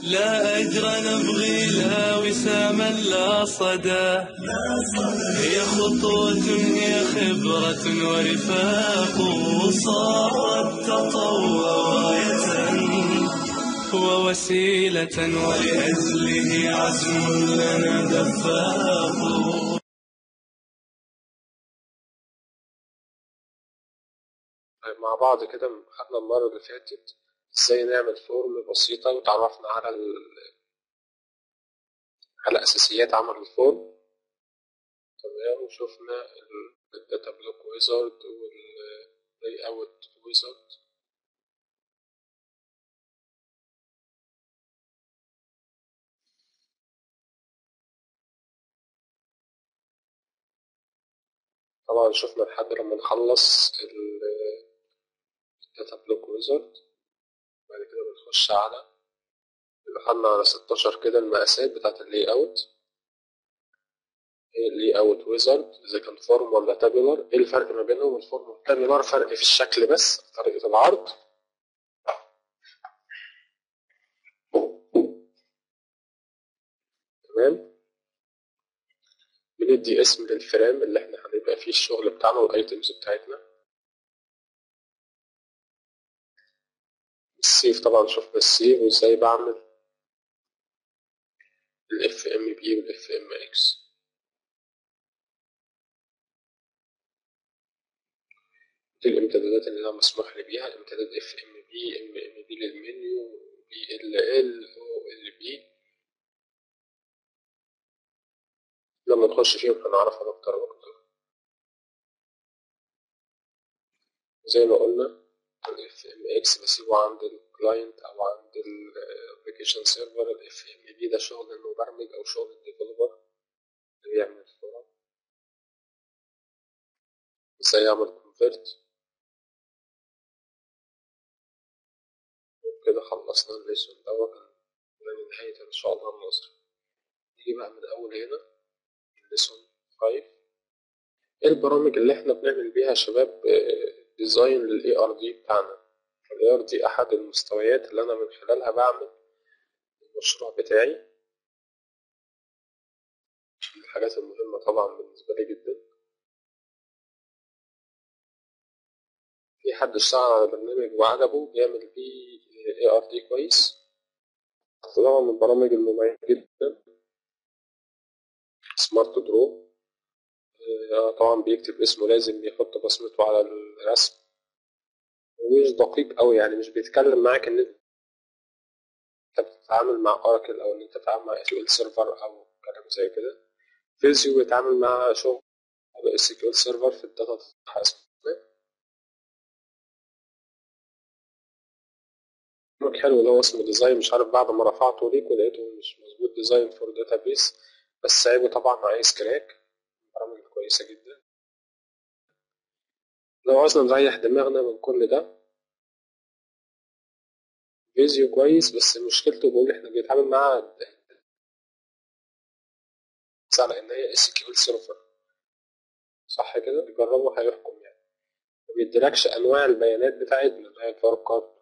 لا أجر نبغي لا وساما لا صدى هي خطوة هي خبرة ورفاق صارت تطوع راية ووسيلة ولأجله عزم لنا دفاق طيب مع بعض كده خدنا المرة اللي فاتت ازاي نعمل فورم بسيطة وتعرفنا على ال... على أساسيات عمل الفورم تمام وشفنا الداتا بلوك ويزارد واللاي اوت ويزارد طبعا شفنا لحد لما نخلص الداتا بلوك ويزارد بعد كده بنخش على دخلنا على 16 كده المقاسات بتاعت اللي اوت ايه اللي اوت ويزارد اذا كان فورم ولا تابيلر ايه الفرق ما بينهم الفورم والتابيلر فرق في الشكل بس طريقة العرض تمام بندي اسم للفريم اللي احنا هنبقى فيه الشغل بتاعنا والايتمز بتاعتنا السيف طبعا شفنا السيف وازاي بعمل الاف ام بي والاف ام اكس دي الامتدادات اللي انا مسموح لي بيها امتداد اف ام بي ام ام بي للمنيو بي ال ال او ال بي لما نخش فيهم هنعرفها اكتر واكتر زي ما قلنا الاف ام اكس بسيبه عند الكلاينت او عند الابلكيشن سيرفر الاف ام بي ده شغل المبرمج او شغل الديفلوبر اللي بيعمل الفورم ازاي يعمل كونفرت كده خلصنا الليسون دوت من نهاية إن شاء الله النظر نيجي بقى من أول هنا الليسون 5 إيه البرامج اللي إحنا بنعمل بيها يا شباب ديزاين للإي آر دي بتاعنا الإي آر دي أحد المستويات اللي أنا من خلالها بعمل المشروع بتاعي من الحاجات المهمة طبعا بالنسبة لي جدا في حد اشتغل على برنامج وعجبه بيعمل بيه اي ار دي كويس طبعا من البرامج المميزة جدا سمارت درو طبعا بيكتب اسمه لازم يحط بصمته على الرسم ومش دقيق قوي يعني مش بيتكلم معاك ان انت بتتعامل مع اوراكل او ان انت تتعامل مع اس سيرفر او كلام زي كده فيزيو بيتعامل مع شغل اس كيو سيرفر في الداتا برنامج حلو اللي هو اسمه ديزاين مش عارف بعد ما رفعته ليك ولقيته مش مظبوط ديزاين فور داتابيس بس عيبه طبعا عايز كراك برامج كويسة جدا لو عاوزنا نريح دماغنا من كل ده فيزيو كويس بس مشكلته بقول احنا بنتعامل معاه على ان هي اس كيو سيرفر صح كده جربه هيحكم يعني ما بيديلكش انواع البيانات بتاعتنا اللي هي فاركات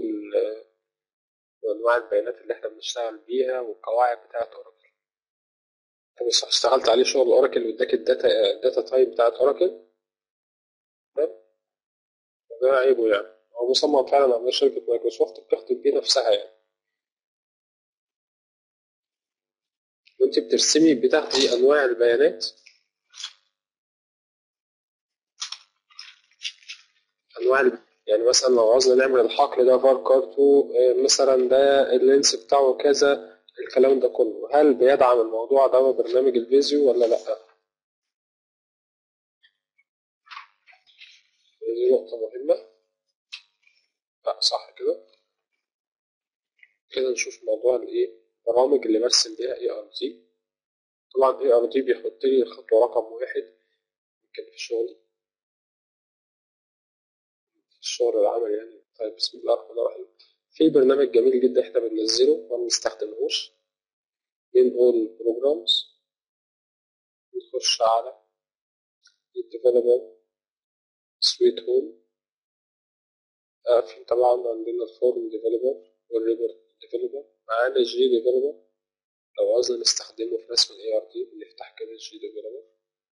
وانواع البيانات اللي احنا بنشتغل بيها والقواعد بتاعت اوراكل انت مش اشتغلت عليه شغل اوراكل واداك الداتا الداتا تايب بتاعت اوراكل ده عيبه يعني هو مصمم فعلا على شركة مايكروسوفت بتخدم بيه نفسها يعني وانت بترسمي بتاخدي انواع البيانات انواع الب... يعني مثلا لو عاوزنا نعمل الحقل ده فار كارتو مثلا ده اللينس بتاعه كذا الكلام ده كله هل بيدعم الموضوع ده برنامج الفيزيو ولا لا دي نقطة مهمة لا صح كده كده نشوف موضوع الايه البرامج اللي برسم بيها اي ار تي طبعا اي ار تي بيحط لي الخطوة رقم واحد يمكن في شغلي في الشغل العملي يعني طيب بسم الله الرحمن الرحيم في برنامج جميل جدا احنا بننزله وما بنستخدمهوش من all programs نخش على الديفلوبر سويت هوم في طبعا عندنا الفورم ديفلوبر والريبورت ديفلوبر معانا جي ديفلوبر لو عاوزنا نستخدمه في رسم الاي ار دي بنفتح كده جي ديفلوبر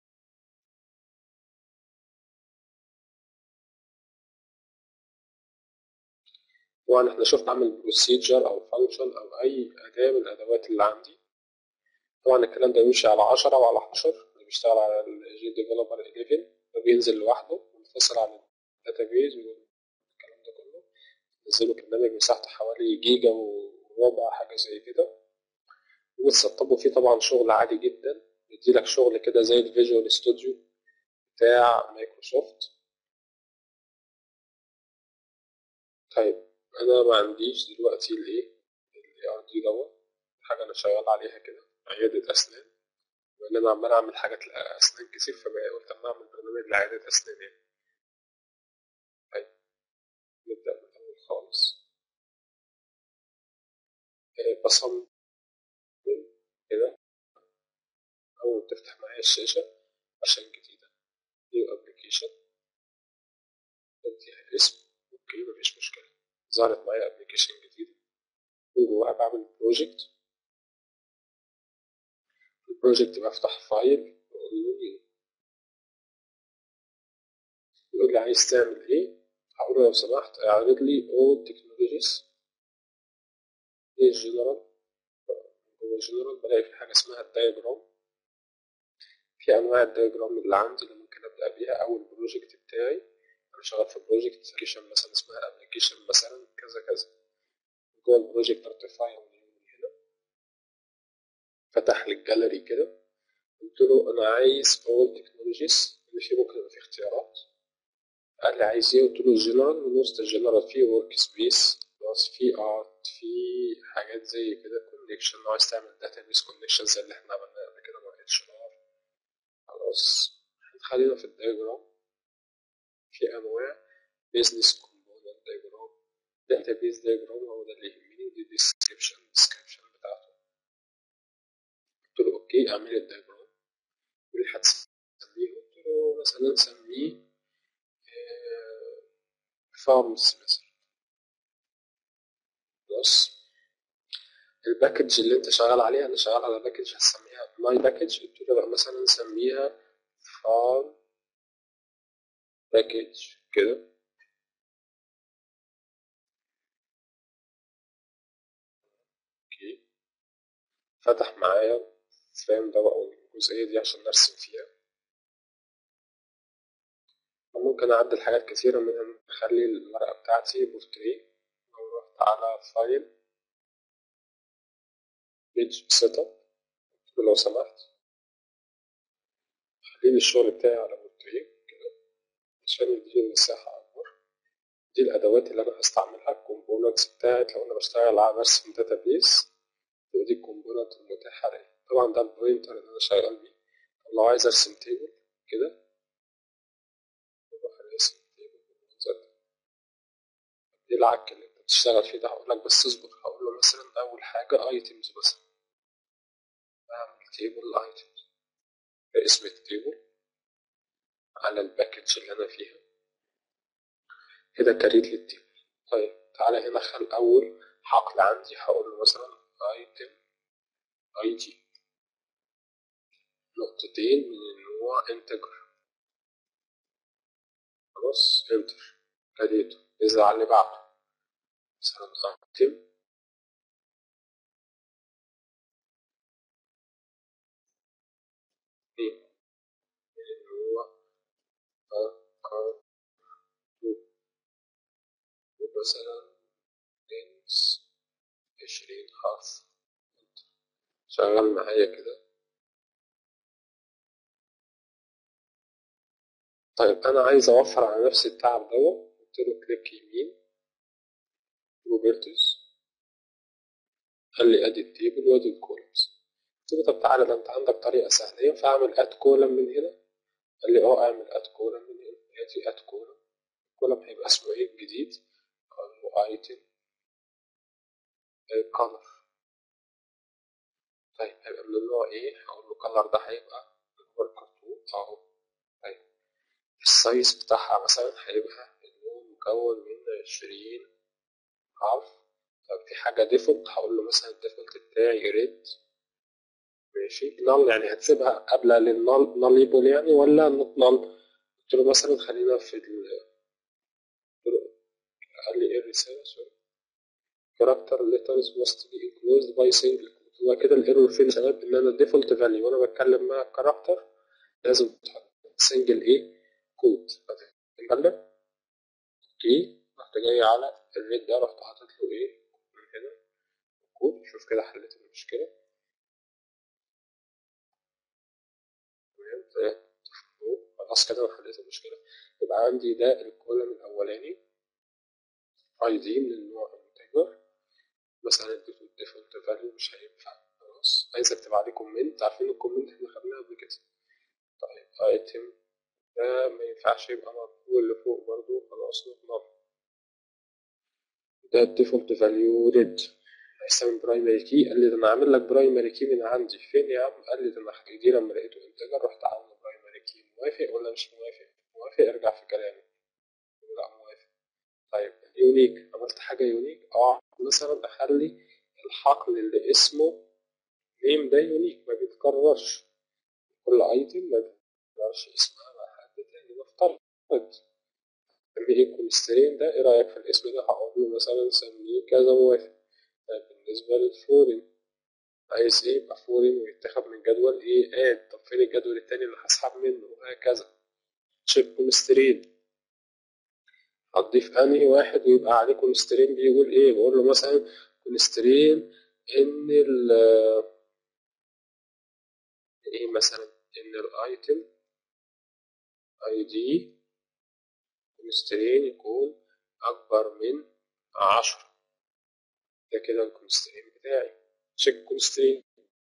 طبعا احنا شفنا اعمل بروسيجر او فانكشن او اي اداة من الادوات اللي عندي طبعا الكلام ده بيمشي على 10 وعلى 11 اللي بيشتغل على الجي ديفلوبر 11 ده بينزل لوحده منفصل عن الداتابيز والكلام ده كله نزله برنامج مساحته حوالي جيجا وربع حاجة زي كده وتسطبوا فيه طبعا شغل عادي جدا بيديلك شغل كده زي الفيجوال ستوديو بتاع مايكروسوفت طيب انا ما عنديش دلوقتي الايه الاي ار دي دوت حاجه انا شغال عليها كده عياده اسنان وان انا عمال اعمل حاجات لاسنان كتير فقلت اما اعمل برنامج لعياده اسنان يعني طيب نبدا من الاول خالص آه، بصمم كده اول تفتح معايا الشاشه عشان جديده نيو ابلكيشن اديها اسم اوكي مفيش مشكله ظهرت معايا ابلكيشن جديد من جواها بعمل بروجكت البروجكت بفتح فايل واقول له نيو يقول لي عايز تعمل ايه هقول له لو سمحت اعرض لي all technologies ايه الجنرال جوه الجنرال بلاقي في حاجه اسمها الدايجرام في انواع الدايجرام اللي عندي اللي ممكن ابدا بيها او البروجكت بتاعي انا شغال في بروجكت ابلكيشن مثلا اسمها ابلكيشن مثلا كذا كذا جوه البروجكت ارتفاع من هنا فتح لي الجاليري كده قلت له انا عايز اول تكنولوجيز اللي فيه ممكن يبقى فيه اختيارات قال لي عايز ايه قلت له جنرال من وسط الجنرال فيه ورك سبيس بلس فيه ارت فيه حاجات زي كده كونكشن لو عايز تعمل داتابيس كونكشن زي اللي احنا عملناه قبل كده مع اتش ار خلاص خلينا في الدايجرام في انواع بيزنس كومبوننت دايجرام داتابيس دايجرام هو ده اللي يهمني دي ديسكريبشن ديسكريبشن بتاعته قلت له اوكي اعمل الدايجرام يقول لي هتسميه قلت له مثلا سميه فارمز مثلا خلاص الباكج اللي انت شغال عليها انا شغال على باكج هسميها ماي باكج قلت له بقى مثلا نسميها فارم باكج كده اوكي فتح معايا فريم ده او الجزئية دي عشان نرسم فيها ممكن أعدل حاجات كتيرة منها أخلي الورقة بتاعتي بورتريه لو رحت على فايل بيج سيت اب لو سمحت خليلي الشغل بتاعي على بورتريه كده عشان يديني مساحة أكبر دي الأدوات اللي أنا هستعملها الكومبوننتس بتاعت لو أنا بشتغل على برسم داتابيس دي الكومبوننت المتاحة ليا طبعا ده البوينتر اللي أنا شغال بيه طب لو عايز أرسم تيبل كده بروح أرسم تيبل بالمنظر ده دي العك اللي أنت بتشتغل فيه ده هقول لك بس اصبر هقول له مثلا أول حاجة أيتمز مثلا أعمل تيبل أيتمز اسم التيبل على الباكج اللي أنا فيها كده كريت لي التيبل طيب تعالى هنا خل أول حقل عندي هقول له مثلا ايتم اي تي نقطتين من النوع انتجر خلاص انتر كريته إذا على اللي بعده مثلا ايتم من النوع كار مثلا لينس عشرين حرف شغال معايا كده طيب أنا عايز أوفر على نفسي التعب دوت قلت له كليك يمين روبرتس قال لي أدي التيبل وأدي الكولمز قلت له طب تعالى ده أنت عندك طريقة سهلة ينفع أعمل أد كولم من هنا قال لي أه أعمل أد كولم من هنا يأتي أد كولم الكولم هيبقى اسمه إيه الجديد قال له أيتم كولر طيب هيبقى من النوع ايه هقول له كلر ده هيبقى هو الكرتون اهو طيب السايز بتاعها مثلا هيبقى اللون مكون من عشرين حرف طب في حاجة ديفولت هقول له مثلا الديفولت بتاعي ريد ماشي نال يعني هتسيبها قبل للنال ناليبل يعني ولا نوت نال قلت له مثلا خلينا في ال قال لي ايه الرسالة سوري character letters must be enclosed by single quote هو كده الايرور فين يا شباب ان انا الديفولت فاليو وانا بتكلم مع الكاركتر لازم تحط سنجل ايه كود فتتكلم اوكي رحت جاي على الريد ده رحت حاطط له ايه من هنا كود شوف كده حليت المشكله تمام خلاص كده انا حليت المشكله يبقى عندي ده الكولم الاولاني اي دي من النوع انتجر مثلا اديته الديفولت فاليو مش هينفع خلاص عايز اكتب عليه كومنت عارفين الكومنت احنا خدناها قبل كده طيب ايتم ده ما ينفعش يبقى مطلوب اللي فوق برضو خلاص نطلع ده الديفولت فاليو ريد هيستعمل برايمري كي قال لي ده انا عامل لك برايمري كي من عندي فين يا عم قال لي ده انا دي لما لقيته انتجر رحت عامل برايمري كي موافق ولا مش موافق موافق ارجع في كلامي لا موافق طيب يونيك عملت حاجه يونيك اه مثلا اخلي الحقل اللي اسمه نيم ده يونيك ما بيتكررش كل ايتم ما بيتكررش اسمها مع حد تاني نفترض اللي ايه كونسترين ده ايه رايك في الاسم ده هقول له مثلا سميه كذا موافق طيب بالنسبه للفورين عايز ايه يبقى فورين ويتاخد من جدول ايه اد طب فين الجدول التاني اللي هسحب منه وهكذا تشيك كونسترين هتضيف انهي واحد ويبقى عليه كونسترين بيقول ايه بقول له مثلا كونسترين ان ال ايه مثلا ان الايتم اي دي كونسترين يكون اكبر من عشرة ده كده الكونسترين بتاعي تشيك كونسترين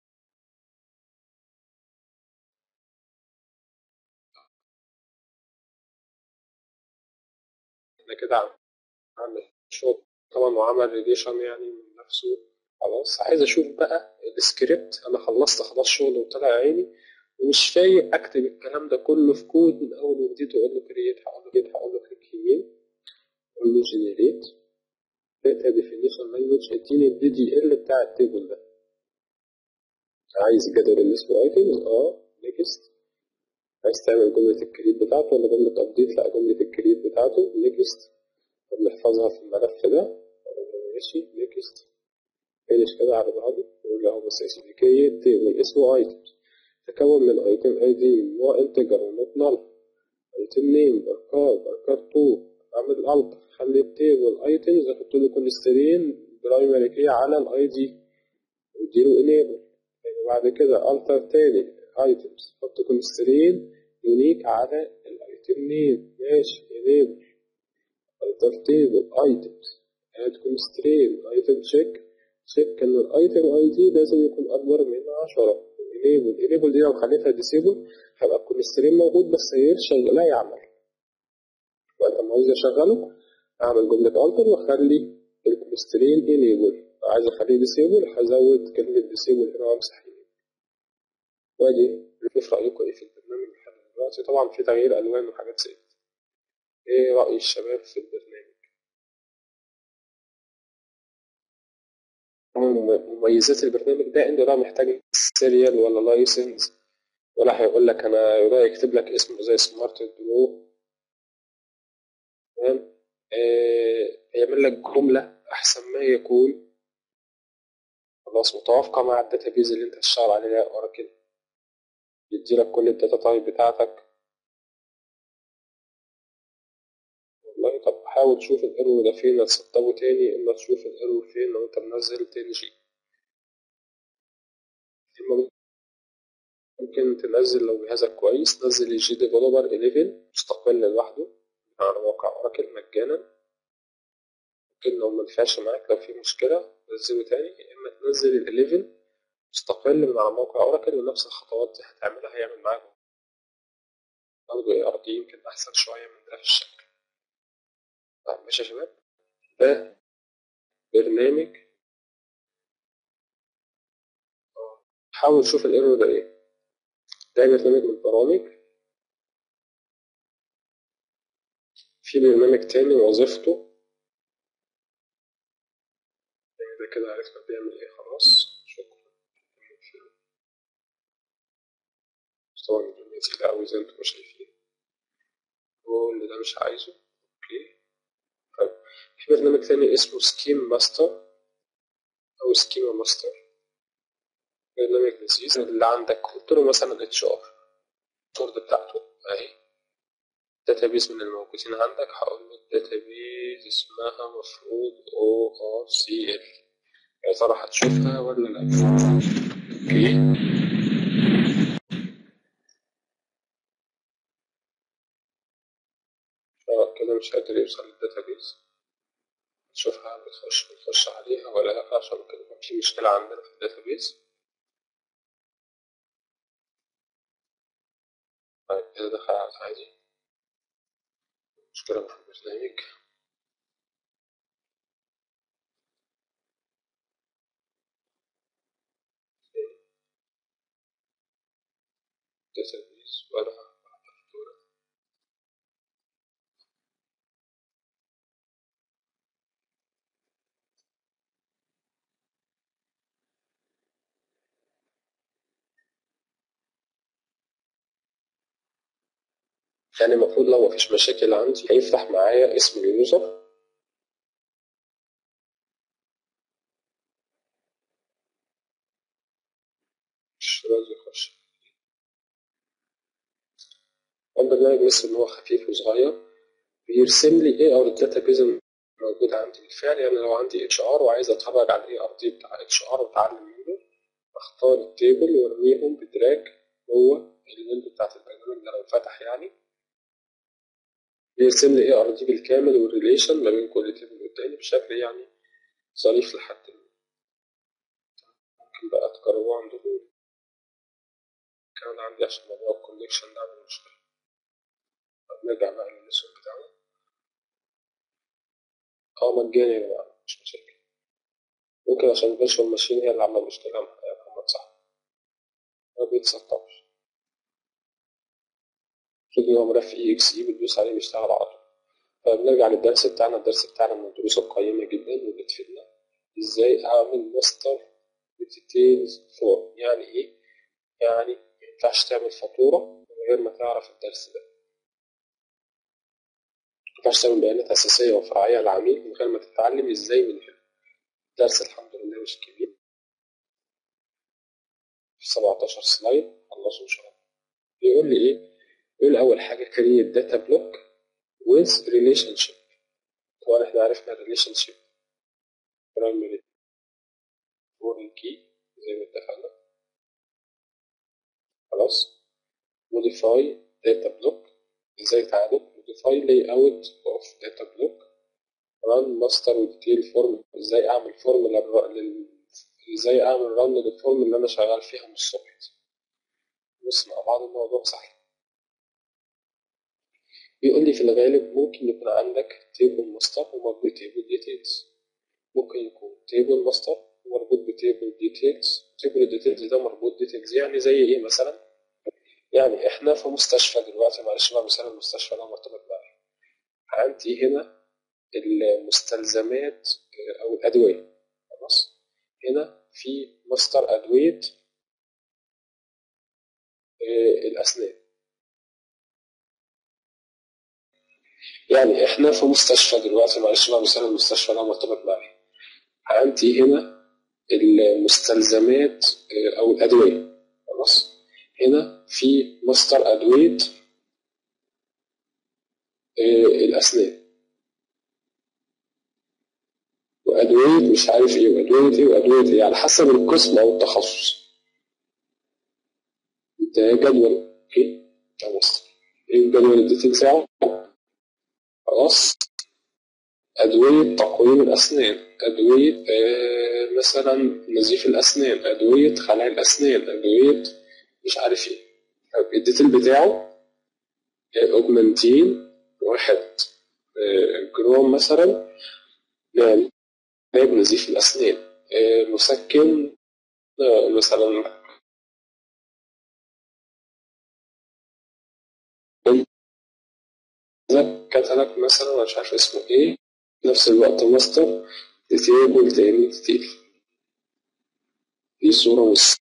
احنا كده عمل شغل طبعا وعمل ريليشن يعني من نفسه خلاص عايز اشوف بقى السكريبت انا خلصت خلاص شغل وطلع عيني ومش فايق اكتب الكلام ده كله في كود من اول وجديد واقول له كرييت هقول له كرييت هقول له كليك يمين اقول له جنريت داتا ديفينيشن لانجوج اديني الدي دي ال بتاع التيبل ده عايز الجدول اللي اسمه ايتمز اه نيكست عايز تعمل جملة الكريت بتاعته ولا جملة ابديت لا جملة الكريت بتاعته نيكست طب نحفظها في الملف ده ماشي نيكست فينش كده على بعضه يقول له بس يا سيدي كريت تيبل اسمه ايتمز تكون من ايتم اي دي من نوع انتجر ونوت نل ايتم نيم اركاد اركاد 2 اعمل الت خلي التيبل ايتمز احط له كونسترين برايمري كي على الاي دي واديله انيبل وبعد كده التر تاني ايتمز حط كونسترين يونيك على الايتم نيم ماشي انيبل التر تيبل ايتمز اد كونسترين ايتم تشيك تشيك ان الايتم اي دي لازم يكون اكبر من 10 انيبل انيبل دي لو خليتها ديسيبل هيبقى الكونسترين موجود بس يرشغل لا يعمل وانت لما عاوز اشغله اعمل جملة التر واخلي الكونسترين انيبل عايز اخليه ديسيبل هزود كلمة ديسيبل هنا وامسح وادي نشوف رأيكم ايه في البرنامج لحد دلوقتي طبعا في تغيير الوان وحاجات زي كده ايه رأي الشباب في البرنامج مميزات البرنامج ده انت لا محتاج سيريال ولا لايسنس ولا هيقول لك انا يقدر يكتب لك اسمه زي سمارت درو تمام هيعمل لك جملة أحسن ما يكون خلاص متوافقة مع الداتابيز اللي أنت هتشتغل عليها أوراكل يدي لك كل الداتا تايب بتاعتك والله طب حاول تشوف الايرور ده فين تسطبه تاني اما تشوف الايرور فين لو انت منزل تاني جي اما ممكن تنزل لو جهازك كويس نزل الجي ديفلوبر 11 مستقل لوحده على موقع اوراكل مجانا ممكن لو منفعش معاك لو في مشكلة نزله تاني يا اما تنزل ال 11 مستقل من على موقع اوراكل ونفس الخطوات دي هتعملها هيعمل معاك برضه اي ار دي يمكن احسن شوية من ده في الشكل طيب ماشي يا شباب ده برنامج حاول تشوف الايرور ده ايه ده برنامج من البرامج في برنامج تاني وظيفته كده عرفنا بيعمل ايه خلاص شكرا طبعا الدنيا تقيلة أوي زي ما انتم شايفين كل ده مش عايزه اوكي طيب في برنامج تاني اسمه سكيم ماستر أو سكيما ماستر برنامج لذيذ اللي عندك قلت له مثلا اتش ار الشورت بتاعته اهي داتابيز من الموجودين عندك هقول له الداتابيز اسمها مفروض او ار سي ال يا ترى هتشوفها ولا لا اوكي اه كده مش قادر يوصل للداتابيز نشوفها بتخش بتخش عليها ولا لا عشان كده كان في مشكلة عندنا في الداتابيز طيب كده دخل على عادي مشكلة في البرنامج database ولا مفتوحة يعني المفروض لو مفيش مشاكل عندي هيفتح معايا اسم اليوزر مش راضي يخش البرنامج مثل ان هو خفيف وصغير بيرسم لي ايه ار الداتابيز الموجود عندي بالفعل يعني لو عندي اتش ار وعايز اتفرج على الاي ار دي بتاع اتش ار واتعلم منه اختار التيبل وارميهم بدراج جوه الويندو بتاعت البرنامج ده لو فتح يعني بيرسم لي اي ار دي بالكامل والريليشن ما بين كل تيبل والتاني بشكل يعني ظريف لحد ما ممكن بقى تجربوه عندكم كان عندي عشان موضوع الكونكشن ده عامل مشكلة طب نرجع بقى للسؤال بتاعنا اه مجاني يا جماعة مش مشاكل ممكن عشان الفيرشوال ماشين هي اللي عاملة مشكلة معايا يا محمد صح ما بيتسطبش المفروض إن هو ملف اي اكس اي بتدوس عليه بيشتغل على طول فبنرجع للدرس بتاعنا الدرس بتاعنا من الدروس القيمة جدا واللي بتفيدنا ازاي اعمل ماستر بديتيلز فور يعني ايه؟ يعني مينفعش تعمل فاتورة من غير ما تعرف الدرس ده مينفعش تعمل بيانات أساسية وفرعية للعميل من غير ما تتعلم ازاي من هنا الدرس الحمد لله مش كبير في 17 سلايد خلصوا إن شاء الله بيقول لي إيه؟ بيقول أول حاجة create data block with relationship طبعا إحنا عرفنا relationship primary foreign key زي ما اتفقنا خلاص modify data block ازاي تعالج modify layout of data block run master detail form ازاي اعمل فورم لل... ازاي اعمل رن للفورم اللي انا شغال فيها من الصبح بص مع بعض الموضوع سهل بيقول لي في الغالب ممكن يكون عندك تيبل ماستر ومربوط تيبل ديتيلز ممكن يكون تيبل ماستر مربوط بتيبل ديتيلز تيبل ديتيلز ده مربوط ديتيلز يعني زي ايه مثلا يعني احنا في مستشفى دلوقتي معلش بقى مثال المستشفى ده مرتبط معايا عندي هنا المستلزمات او الادويه خلاص هنا في ماستر ادويه الاسنان يعني احنا في مستشفى دلوقتي معلش بقى مثال المستشفى ده مرتبط معايا عندي هنا المستلزمات او الادويه خلاص هنا في ماستر ادويه الاسنان وادويه مش عارف ايه وادويه ايه وادويه ايه على حسب القسم او التخصص ده جدول اوكي خلاص ايه الجدول الديتيل بتاعه خلاص أدوية تقويم الأسنان أدوية آه مثلا نزيف الأسنان أدوية خلع الأسنان أدوية مش عارف إيه طب الديتيل بتاعه أوجمنتين واحد آه جرام مثلا يعني نزيف الأسنان آه مسكن آه مثلا كتلك مثلا مش عارف اسمه ايه نفس الوقت ماستر ديتيل تاني ديتيل الصورة والس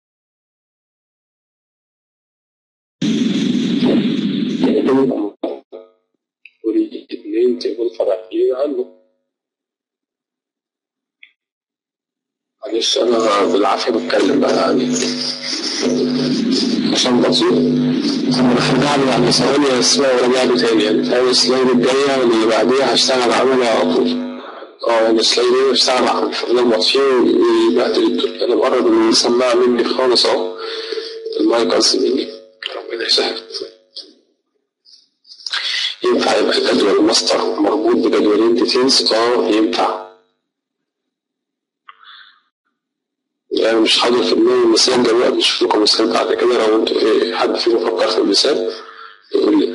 ولي اتنين تيبل فرعيين عنه معلش أنا بالعافية بتكلم بقى يعني عشان بسيط أنا هرجع له بعد ثواني أسمع وأرجع له تاني يعني فاهم السلايد الجاية واللي بعديها هشتغل عملي على طول اه يعني السلايد دي بشتغل على فضل مطفيه ويبهدل الدنيا أنا مقرب من السماعة مني خالص أهو المايك قصدي مني ربنا يسهل ينفع يبقى جدول الماستر مربوط بجدولين ديتيلز اه ينفع يعني مش حاضر في دماغي المثال دلوقتي نشوف لكم مثال بعد كده لو انتوا ايه حد فيكم فكر في المثال يقول لي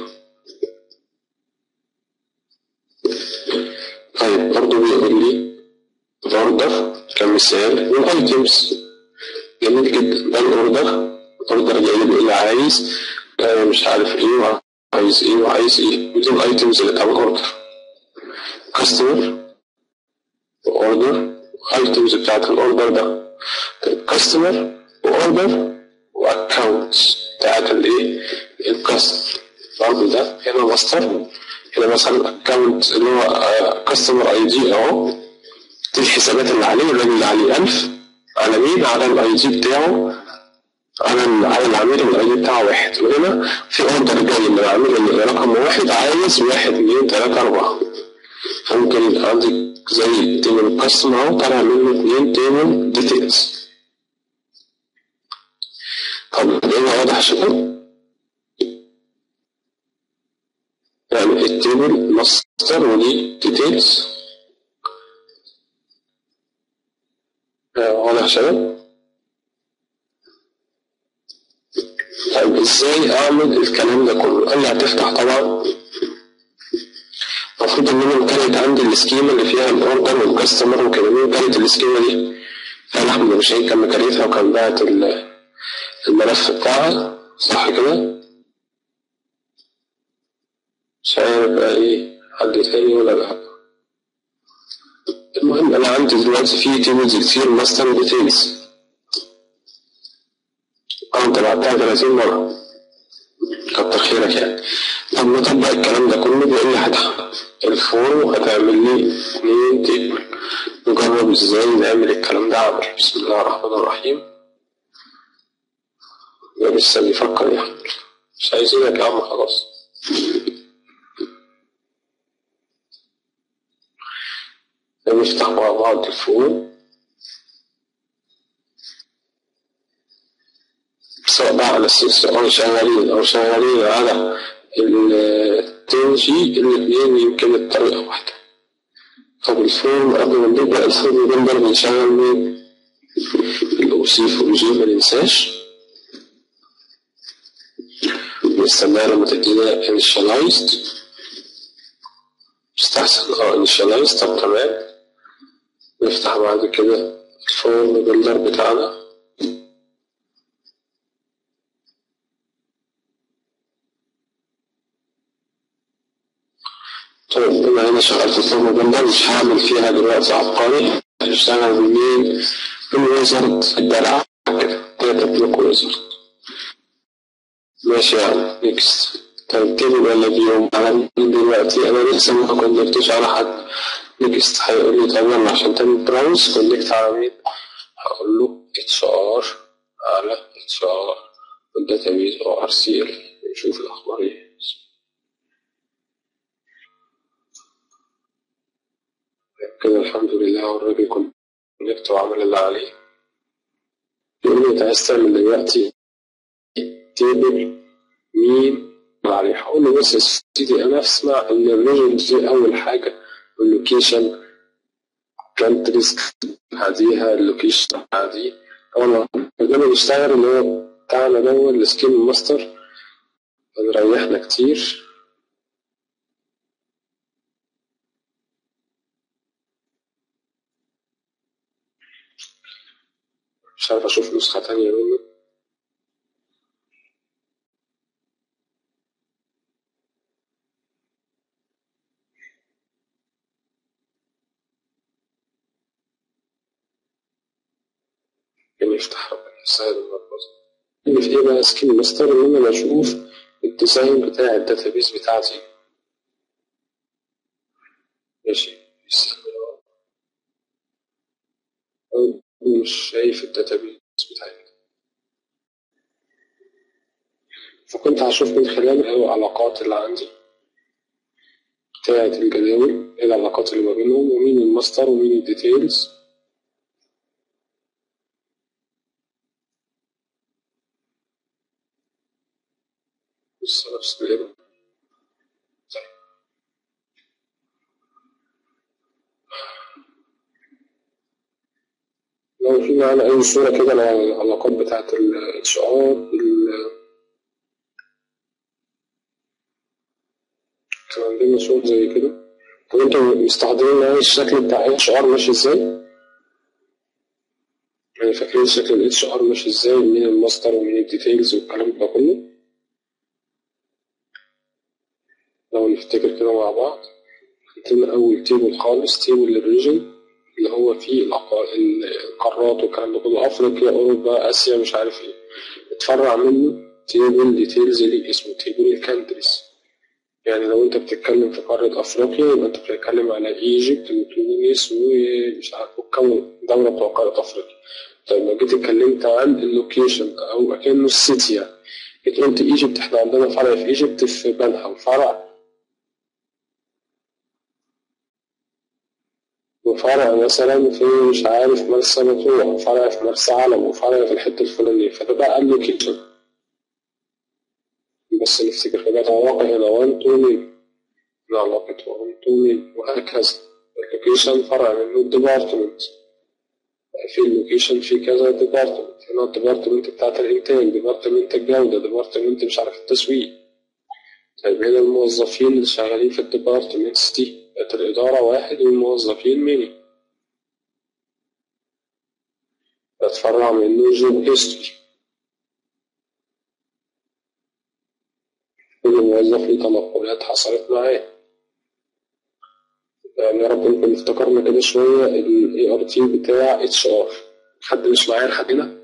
طيب برضه بيقول لي اوردر كمثال والايتمز جميل جدا ده الاوردر اوردر جاي لي بيقول لي عايز آه مش عارف ايه وعايز ايه وعايز ايه ودي الايتمز اللي تعمل اوردر كاستمر اوردر ايتمز بتاعت الاوردر ده كاستمر واوردر واكونت بتاعت الايه الكاستمر برضه ده هنا ماستر هنا مثلا اكونت اللي هو كاستمر اي دي اهو دي الحسابات اللي عليه الراجل اللي عليه 1000 على مين على الاي دي بتاعه على على العميل الاي دي بتاعه واحد وهنا في اوردر جاي من العميل اللي رقم واحد عايز واحد اثنين ثلاثة أربعة فممكن يبقى عندك زي تيبل كاستمر اهو طالع منه اثنين تيبل ديتيلز طب ايه واضح يا شباب؟ يعني التيبل ماستر ودي ديتيلز واضح يا شباب؟ طيب ازاي اعمل الكلام ده كله؟ قال لي هتفتح طبعا المفروض ان انا كانت عندي السكيما اللي فيها الاوردر والكاستمر وكده مين كانت السكيما دي؟ كان احمد ابو شهيد كان مكريتها وكان باعت الملف بتاعها صح كده؟ مش عارف بقى ايه حد تاني ولا لا المهم انا عندي دلوقتي في تيبلز كتير ماستر وديتيلز انت بعتها 30 مرة كتر خيرك يعني طب نطبق الكلام ده كله بيقول لي هتحقق الفورم وهتعمل لي اتنين تيبل نجرب ازاي نعمل الكلام ده عمل بسم الله الرحمن الرحيم ده لسه بيفكر يعمل مش عايزينك يا عم خلاص نفتح مع بعض الفورم سواء بقى على السكس أو شغالين أو شغالين على التنجي الاثنين يمكن الطريقة واحدة طب الفورم قبل ما نبدأ الفورم نقدر بنشغل مين؟ الأوصيف والجي ما ننساش نستناها لما تدينا initialized مستحسن اه initialized طب تمام نفتح بعد كده الفورم بيلدر بتاعنا طيب بما انا شغال في الفورم بيلدر مش هعمل فيها دلوقتي عبقري هشتغل بمين بالويزرد الدلع كده داتا بلوك ويزرد ماشي يا عم نيكست طيب تاني ولا بيوم على مين دلوقتي انا لسه ما كونكتش على حد نيكست هيقول لي طب يلا عشان تعمل براوز كونكت على مين هقول له اتش ار على اتش ار والداتابيز او ار سي ال نشوف الاخبار ايه كده الحمد لله اوريدي كونكت وعمل اللي عليه يقول لي انت عايز تعمل دلوقتي تيبل مين عليه هقول له بص يا سيدي انا اسمع ان الريجن دي اول حاجه واللوكيشن كانتريز بعديها اللوكيشن بعديه طبعا البرنامج بيشتغل اللي هو بتاعنا ده السكيم ماستر بنريحنا كتير مش عارف اشوف نسخة تانية منه يفتح ربنا يسهل المربوط اللي في ايه بقى سكيم ماستر ان انا بشوف الديزاين بتاع الداتابيز بتاعتي ماشي أو مش شايف الداتابيز بتاعتي فكنت هشوف من خلال العلاقات اللي عندي بتاعت الجداول ايه العلاقات اللي ما بينهم ومين الماستر ومين الديتيلز بص نفس الإيرور لو في معانا أي صورة كده العلاقات بتاعت ال HR كان عندنا صور زي كده طب انتوا مستحضرين معايا الشكل بتاع اتش ار ماشي ازاي؟ يعني فاكرين شكل الاتش ار ماشي ازاي مين الماستر ومين الديتيلز والكلام ده كله؟ لو نفتكر كده مع بعض عندنا أول تيبل خالص تيبل الريجن اللي هو فيه القارات والكلام ده كله أفريقيا أوروبا آسيا مش عارف إيه اتفرع منه تيبل ديتيلز ليه اسمه تيبل الكانتريز يعني لو أنت بتتكلم في قارة أفريقيا يبقى أنت بتتكلم على إيجيبت وتونس ومش عارف وكون دولة بتوع قارة أفريقيا طيب لو جيت اتكلمت عن اللوكيشن أو أكنه السيتي يعني جيت قلت إيجيبت إحنا عندنا فرع في إيجيبت في بنها وفرع وفرع مثلا في مش عارف مرسى مطروح وفرع في مرسى علم وفرع في الحتة الفلانية فده بقى اللوكيشن بس نفتكر حاجات علاقة هنا وان تو مين علاقة وان تو مين وهكذا اللوكيشن فرع منه الديبارتمنت في اللوكيشن في كذا ديبارتمنت هنا الديبارتمنت بتاعت الإنتاج ديبارتمنت الجودة ديبارتمنت مش عارف التسويق طيب هنا الموظفين اللي شغالين في الديبارتمنتس دي بقت الإدارة واحد والموظفين ميني بتفرع منه جوب هيستوري كل موظف ليه تنقلات حصلت معاه يعني يا رب نكون افتكرنا كده شوية ال ART بتاع HR حد مش معايا لحد هنا؟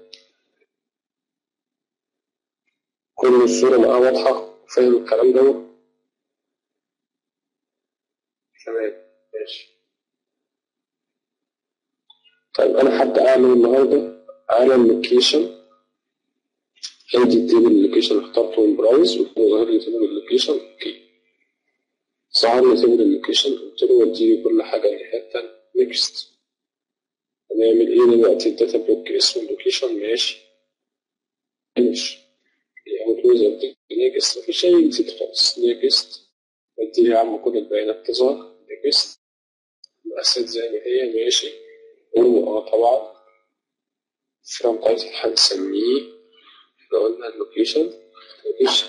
كل الصورة معاه واضحة فاهم الكلام ده؟ تمام ماشي طيب أنا هبدأ أعمل النهاردة على اللوكيشن ادي التيبل اللوكيشن اخترته من براوز وظهر لي تيبل اللوكيشن اوكي ظهر لي تيبل اللوكيشن قلت له وديني كل حاجة الناحية التانية نيكست هنعمل ايه دلوقتي الداتا بلوك اسم اللوكيشن ماشي فينش اوت ويز نيكست مفيش أي جديد خالص نيكست وديني يا عم كل البيانات تظهر نيكست الأسد زي ما هي ماشي اه طبعا فرام تايتل هنسميه احنا قلنا اللوكيشن لوكيشن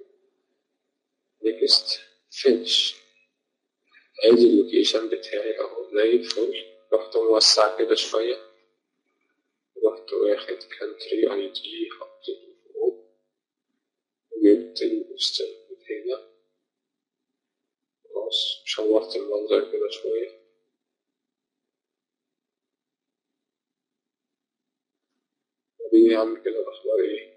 نيكست فينش ادي اللوكيشن بتاعي اهو زي الفل رحت موسع كده شوية رحت واخد كانتري اي دي حطيته فوق وجبت البوستر هنا خلاص شورت المنظر كده شوية طبيعي يا عم كده الأخبار إيه؟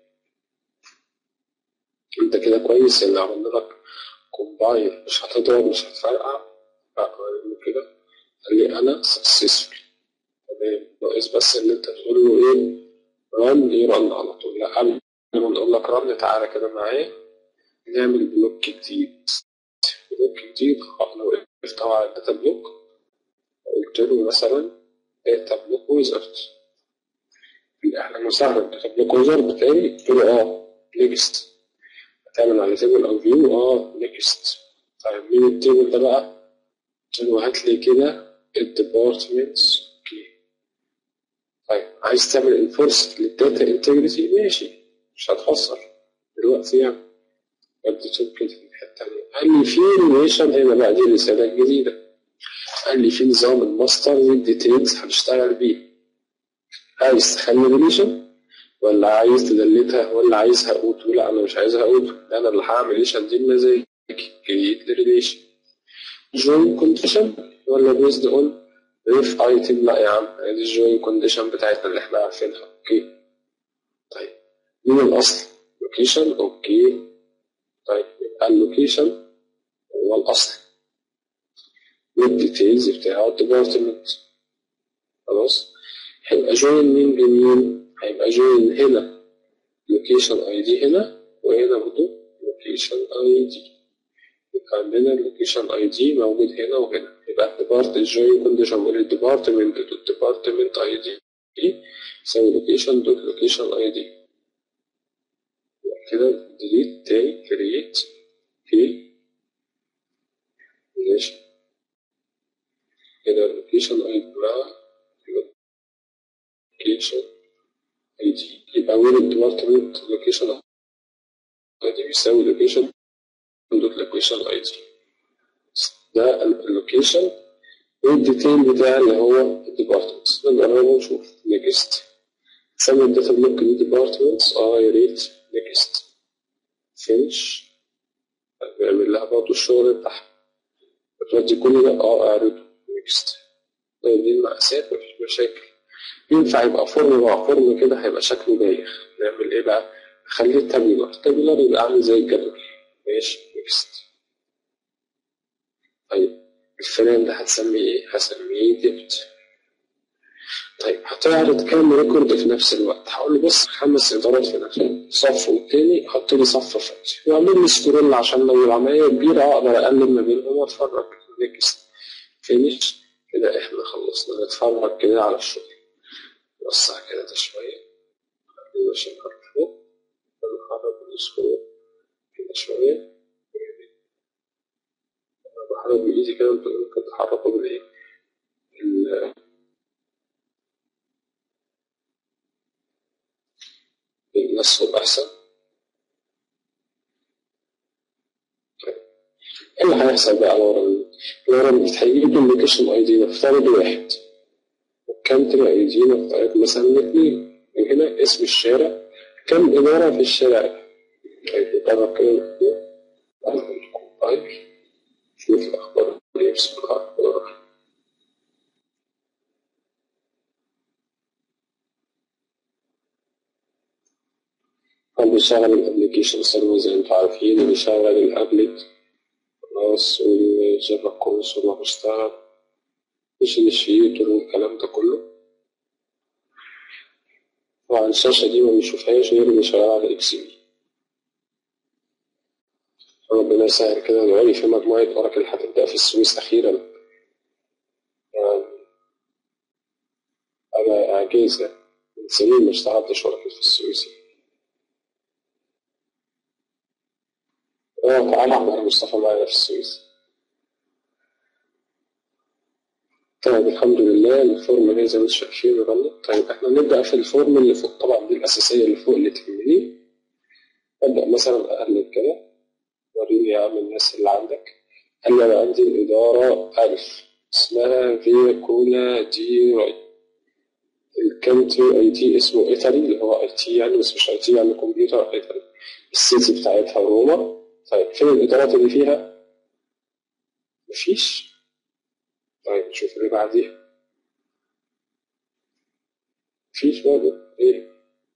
أنت كده كويس اللي عملنا لك كومبايل مش هتضرب مش هتفرقع لا كده قال لي أنا سكسسفul تمام ناقص بس إن أنت تقول له إيه رن يرن على طول لا قبل ما نقول لك رن تعالى كده معايا نعمل بلوك جديد بلوك جديد لو وقفت على الداتا بلوك قلت له مثلا داتا بلوك ويزرد اهلا وسهلا داتا بلوك ويزرد تاني قلت له اه نيكست هتعمل على تيبل او فيو اه نيكست طيب مين التيبل ده بقى؟ قلت له هات لي كده الديبارتمنتس اوكي طيب عايز تعمل انفورس للداتا انتجريتي ماشي مش هتخسر دلوقتي يعني اديته كده في الحته دي قال لي في ريليشن هنا بقى دي الرساله الجديده قال لي في نظام الماستر والديتيلز هنشتغل بيه عايز تخلي ريليشن ولا عايز تدلتها ولا عايزها اوتو لا انا مش عايزها اوتو انا اللي هعمل ريليشن دي بمزاجي كريت ريليشن جوين كونديشن ولا بيزد اون ريف ايتم لا يا عم ادي الجوين كونديشن بتاعتنا اللي احنا عارفينها اوكي مين الأصل؟ لوكيشن أوكي طيب يبقى اللوكيشن هو الأصل والديتيلز بتاعه الديبارتمنت خلاص هيبقى جوين مين بمين؟ هيبقى جوين هنا لوكيشن اي دي هنا وهنا برضه لوكيشن اي دي يبقى عندنا اللوكيشن اي دي موجود هنا وهنا يبقى الديبارت الجوين كونديشن بقول الديبارتمنت دوت ديبارتمنت اي دي يساوي لوكيشن دوت لوكيشن اي دي كده ديليت تاني كرييت في ماشي كده اللوكيشن اي دي مع لوكيشن اي دي يبقى وين الديبارتمنت لوكيشن اي دي بيساوي لوكيشن دوت لوكيشن اي دي ده اللوكيشن والديتيل بتاع اللي هو الديبارتمنت نجرب ونشوف نيكست سمي الداتا بلوك دي ديبارتمنتس اه يا ريت نيكست فينش بيعمل لها برضه الشغل بتاعها بتودي كل ده اه اعرضه نيكست طيب دي المقاسات مفيش مشاكل ينفع يبقى فورم مع فورم كده هيبقى شكله بايخ نعمل ايه بقى؟ نخليه تابيولار تابيولار يبقى عامل زي الجدول ماشي نيكست طيب الفريم ده هتسميه ايه؟ هسميه ديبت طيب هتعرض كام ريكورد في نفس الوقت هقول له بص خمس ادارات في نفس الوقت صف والتاني حط لي صف فاضي واعمل لي سكرول عشان لو العمليه كبيره اقدر اقلب ما بينهم واتفرج نيكست فينيش كده احنا خلصنا نتفرج كده على الشغل نوسع كده ده شويه خلينا شغال فوق نحرك السكرول كده شويه بحرك بايدي كده انتوا ممكن تحركوا بالايه بالنسخ احسن ايه اللي هيحصل بقى ورا ورا بتحيد اللوكيشن اي دي نفترض واحد والكانتري اي دي نفترض مثلا اثنين من هنا اسم الشارع كم اداره في الشارع ده طيب نجرب كده طيب شوف الاخبار اللي يمسك الاخبار هو بيشغل الابلكيشن سيرفر زي ما انتوا عارفين بيشغل الابلت خلاص والجافا كونسول وبيشتغل مش الشيتر والكلام ده كله طبعا الشاشة دي ما بيشوفهاش غير اللي شغال على اكس بي ربنا يسهل كده نعاني في مجموعة أوراكل هتبدأ في السويس أخيرا يعني أنا إعجاز من سنين ما اشتغلتش أوراكل في السويس اه تعالى احضر مصطفى معايا في السويس طيب الحمد لله الفورم دي زي ما انتم شايفين غلط طيب احنا نبدأ في الفورم اللي فوق طبعا دي الأساسية اللي فوق اللي تهمني أبدأ مثلا أقلب كده وريني يا عم الناس اللي عندك قال لي أنا عندي الإدارة ألف اسمها فيكولا دي راي الكانتري اي تي اسمه ايطالي اللي هو اي تي يعني بس مش اي تي يعني كمبيوتر ايطالي السيتي بتاعتها روما طيب فين الإدارات اللي فيها؟ مفيش طيب نشوف اللي بعديها مفيش برضه ايه؟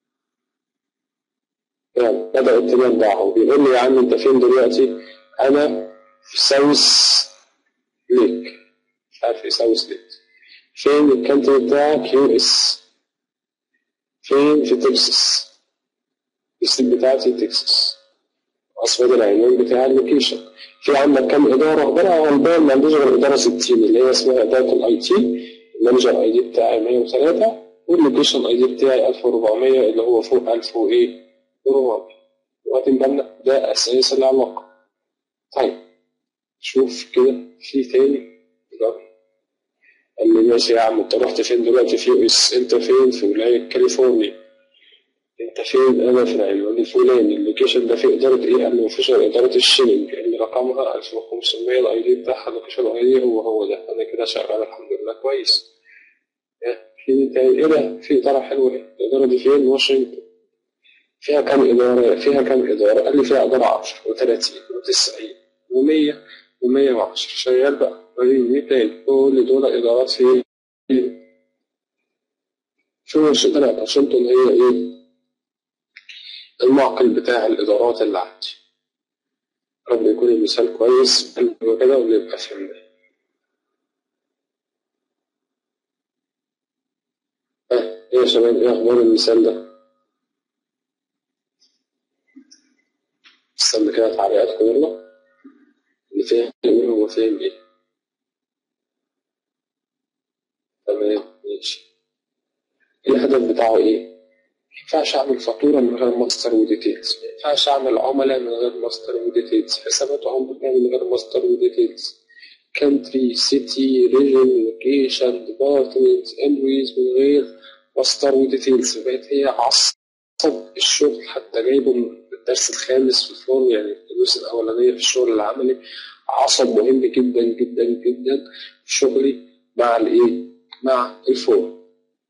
يعني بدأ التنين ضاعوا بيقول لي يا عم انت فين دلوقتي؟ انا في ساوث ليك مش عارف ايه ساوث ليك فين الكانتري بتاعك يو اس فين في تكساس السيت بتاعتي تكساس اسود العنوان بتاع اللوكيشن في عندك كام اداره اداره غلبان ما عندوش غير اداره 60 اللي هي اسمها اداره الاي تي المانجر اي دي بتاعي 103 واللوكيشن اي دي بتاعي 1400 اللي هو فوق 1000 وايه 400 واخدين بالنا ده اساس العلاقه طيب شوف كده في تاني قال لي ماشي يا عم انت رحت فين دلوقتي في اس انت فين في ولايه كاليفورنيا انت فين انا في العنوان الفلاني اللوكيشن ده في اداره ايه قال لي مفيش غير اداره الشيلنج اللي رقمها 1500 الاي دي بتاعها اللوكيشن اي دي هو هو ده انا كده شغال الحمد لله كويس في تاني ايه ده في اداره حلوه ايه الاداره دي فين واشنطن فيها كام اداره فيها كام اداره قال لي فيها اداره 10 و30 و90 و100 و110 شغال بقى وريني تاني كل دول ادارات في شو واشنطن واشنطن هي ايه المعقل بتاع الإدارات اللي عندي رب يكون المثال كويس وكده ونبقى فهمنا ها ايه يا شباب ايه اخبار المثال ده استنى كده تعليقاتكم يلا اللي فاهم يقول هو فاهم ايه تمام ماشي الهدف بتاعه ايه ما ينفعش اعمل فاتوره من غير ماستر وديتيلز ما ينفعش اعمل عملاء من غير ماستر وديتيلز حسابات عملاء من غير ماستر وديتيلز كانتري سيتي ريجن لوكيشن ديبارتمنت امبلويز من غير ماستر وديتيلز بقت هي عصب الشغل حتى جايبه من الدرس الخامس في الفورم يعني الدروس الاولانيه في الشغل العملي عصب مهم جدا جدا جدا في شغلي مع الايه؟ مع الفورم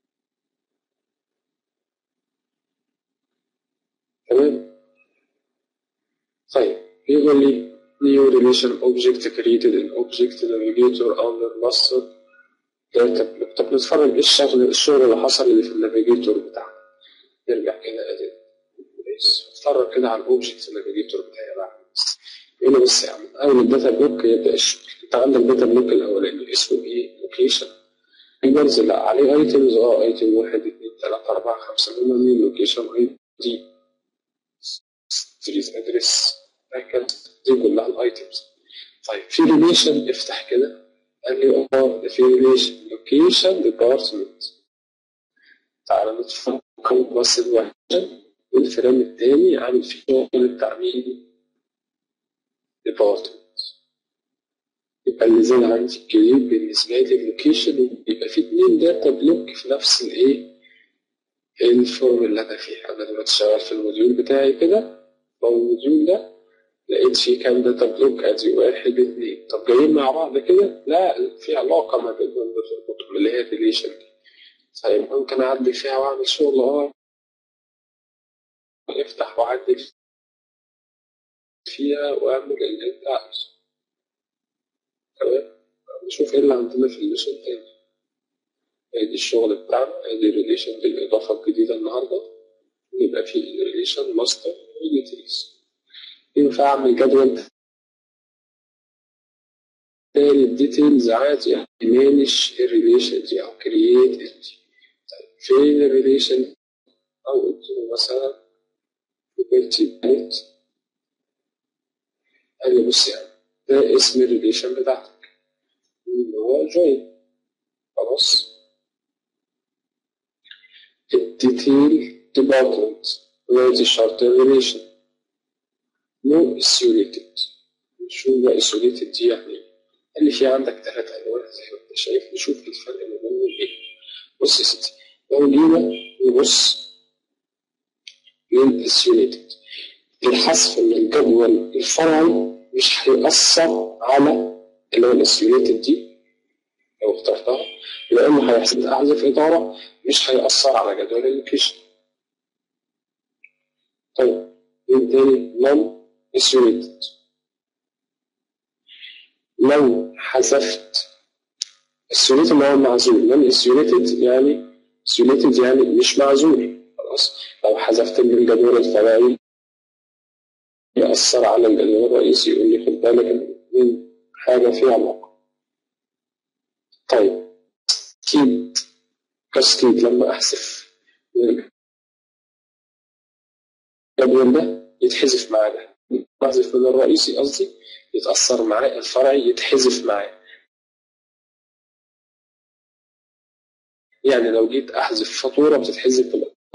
تمام طيب يقول لي new relation object created in object navigator under master data block طب نتفرج ايه الشغل الشغل اللي حصل اللي في النافيجيتور بتاعنا نرجع كده ادي كويس نتفرج كده على الاوبجكت نافيجيتور بتاعي بقى هنا بس يا عم اول الداتا بلوك يبدا الشغل انت عندك داتا بلوك الاولاني اسمه ايه لوكيشن بينزل عليه ايتمز اه ايتم واحد اثنين ثلاثة أربعة خمسة هم مين لوكيشن اي دي ستريت ادرس هكذا دي كلها الايتمز طيب في ريليشن افتح كده قال لي اه ده في ريليشن لوكيشن ديبارتمنت تعالى نتفكر بس الواحد والفريم التاني عامل فيه شغل التعميل ديبارتمنت يبقى اللي زاد عندي الجديد بالنسبة لي اللوكيشن يبقى في اتنين داتا بلوك في نفس الايه الفورم اللي انا فيها انا دلوقتي شغال في الموديول بتاعي كده او الموديول ده لقيت فيه كام داتا بلوك ادي واحد اتنين طب جايين مع بعض كده لا في علاقة ما بينهم بتربطهم اللي هي الريليشن دي طيب ممكن اعدل فيها واعمل شغل اه افتح واعدل فيها واعمل اللي انت عايزه تمام نشوف ايه اللي عندنا في الليسون تاني ادي الشغل بتاعنا ادي الريليشن دي الاضافه الجديده النهارده يبقى في الريليشن ماستر وديتيلز ينفع اعمل جدول تاني الديتيلز عادي يعني مانج الريليشن دي او كرييت دي طيب فين الريليشن او قلت له مثلا بيبرتي بنت قال لي بص يعني ده اسم الريليشن بتاعتك اللي هو جوين خلاص الديتيل ديبارتمنت وادي شرط الريليشن نو اسيوليتد شو بقى اسيوليتد دي يعني قال لي في عندك ثلاث انواع زي ما انت شايف نشوف الفرق ما بينهم ايه بص يا ستي لو جينا نبص للاسيوليتد الحذف من الجدول الفرعي مش هيأثر على اللي هو الاسيوليتد دي لو اخترتها لأنه هيحسب أحذف إدارة مش هيأثر على جدول اللوكيشن طيب مين تاني non isolated لو حذفت isolated اللي هو معزول non isolated يعني isolated يعني مش معزول خلاص لو حذفت من الجدول الفرعي يأثر على الجدول الرئيسي يقول لي خد بالك من حاجة فيها علاقة طيب كيد كاسكيد لما أحذف الجدول ده يتحذف معاه ده أحذف من الرئيسي قصدي يتأثر معاه الفرعي يتحذف معاه يعني لو جيت أحذف فاتورة بتتحذف